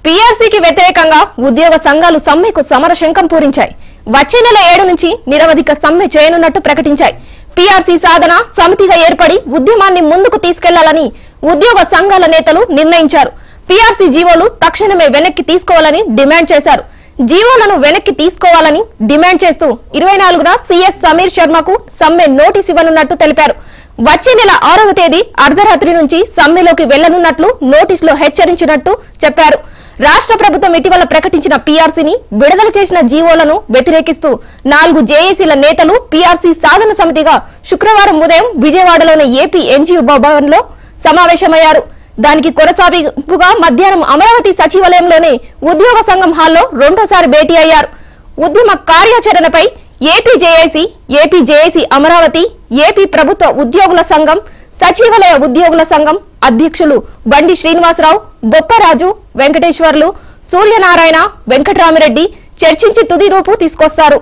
పీఆర్సీకి వ్యతిరేకంగా ఉద్యోగ సంఘాలు సమ్మెకు సమరశంఖం పూరించాయి వచ్చే నెల ఏడు నుంచి నిరవధిక సమ్మె చేయనున్నట్టు ప్రకటించాయి పీఆర్సీ సాధన సమితిగా ఏర్పడి ఉద్యమాన్ని ముందుకు తీసుకెళ్లాలని ఉద్యోగ సంఘాల నేతలు నిర్ణయించారు పీఆర్సీ జీవోలు తక్షణమే వెనక్కి తీసుకోవాలని డిమాండ్ చేశారు జీవోలను వెనక్కి తీసుకోవాలని డిమాండ్ చేస్తూ ఇరవై నాలుగున సీఎస్ సమీర్ శర్మకు సమ్మె నోటీస్ ఇవ్వనున్నట్టు తెలిపారు వచ్చే నెల ఆరవ తేదీ అర్ధరాత్రి నుంచి సమ్మెలోకి వెళ్లనున్నట్లు నోటీసులో హెచ్చరించినట్టు చెప్పారు రాష్ట్ర ప్రభుత్వం ఇటీవల ప్రకటించిన పీఆర్సీని విడుదల చేసిన జీవోలను వ్యతిరేకిస్తూ నాలుగు జేఏసీల నేతలు పీఆర్సీ సాధన సమితిగా శుక్రవారం ఉదయం విజయవాడలోని ఏపీ ఎన్జీఓ భవన్లో సమావేశమయ్యారు దానికి కొనసాగింపుగా మధ్యాహ్నం అమరావతి సచివాలయంలోనే ఉద్యోగ సంఘం హాల్లో రెండోసారి భేటీ అయ్యారు ఉద్యమ కార్యాచరణపై AP JAC AP JAC Amaravati AP ప్రభుత్వ ఉద్యోగుల సంఘం సచివాలయ ఉద్యోగుల సంఘం అధ్యక్షులు బండి శ్రీనివాసరావు బొప్పరాజు వెంకటేశ్వర్లు సూర్యనారాయణ వెంకటరామిరెడ్డి చర్చించి తుది రూపు తీసుకొస్తారు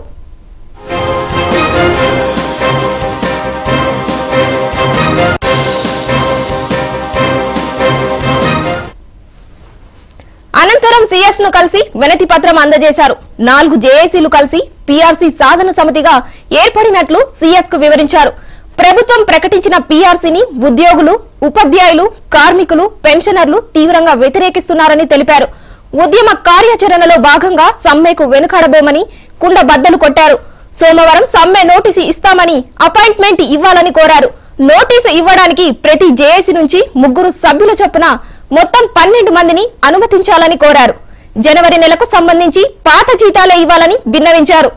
అనంతరం సీఎస్ ను కలిసి వినతి పత్రం అందజేశారు నాలుగు జేఏసీలు కలిసి పీఆర్సీ సాధన సమితిగా ఏర్పడినట్లు సీఎస్ కు వివరించారు ప్రభుత్వం ప్రకటించిన పీఆర్సీని ఉద్యోగులు ఉపాధ్యాయులు కార్మికులు పెన్షనర్లు తీవ్రంగా వ్యతిరేకిస్తున్నారని తెలిపారు ఉద్యమ కార్యాచరణలో భాగంగా సమ్మెకు వెనుకాడబోమని కుండ బద్దలు కొట్టారు సోమవారం సమ్మె నోటీసు ఇస్తామని అపాయింట్మెంట్ ఇవ్వాలని కోరారు నోటీసు ఇవ్వడానికి ప్రతి జేఏసీ నుంచి ముగ్గురు సభ్యుల చొప్పున మొత్తం పన్నెండు మందిని అనుమతించాలని కోరారు జనవరి నెలకు సంబంధించి పాత జీతాలే ఇవ్వాలని విన్నవించారు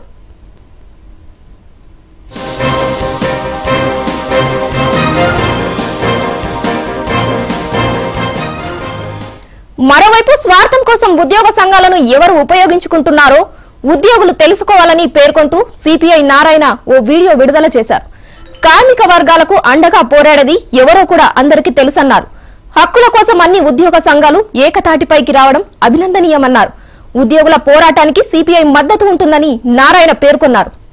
మరోవైపు స్వార్థం కోసం ఉద్యోగ సంఘాలను ఎవరు ఉపయోగించుకుంటున్నారో ఉద్యోగులు తెలుసుకోవాలని పేర్కొంటూ సిపిఐ నారాయణ ఓ వీడియో విడుదల చేశారు కార్మిక వర్గాలకు అండగా పోరాడేది ఎవరో కూడా అందరికీ తెలుసన్నారు హక్కుల కోసం అన్ని ఉద్యోగ సంఘాలు ఏకతాటిపైకి రావడం అభినందనీయమన్నారు ఉద్యోగుల పోరాటానికి సిపిఐ మద్దతు ఉంటుందని నారాయణ పేర్కొన్నారు